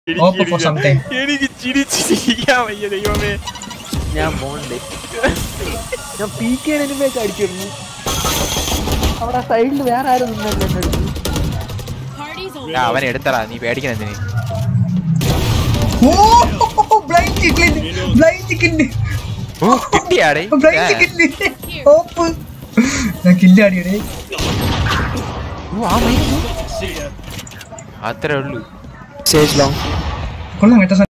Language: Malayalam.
Open for some time. എനിക്ക് ചിരിച്ചിരിക്കാൻ വയ്യ ദൈവമേ ഞാൻ പോണ്ടേ ഞാൻ പി കെ എനിമയൊക്കെ അടിച്ചിരുന്നു അവിടെ സൈഡിൽ വേറെ ആരും നിന്നല്ലേ എന്റെ അടുത്ത് Party's over. ആ, അവനെ എടുത്തടാ നീ പേടിക്കണ എന്തിന് ഓ ബ്ലൈൻഡ് ചിക്കൻ ബ്ലൈൻഡ് ചിക്കൻ ഓ കിട്ടിയാടേ ബ്ലൈൻഡ് ചിക്കൻ ഓപ്പ് ഞാൻ കില്ലാടിയടേ ഓ, ആ മൈക്ക്. അത്രേ ഉള്ളൂ സ്റ്റേജ് ലോങ് കൊള്ളാം കേട്ടോ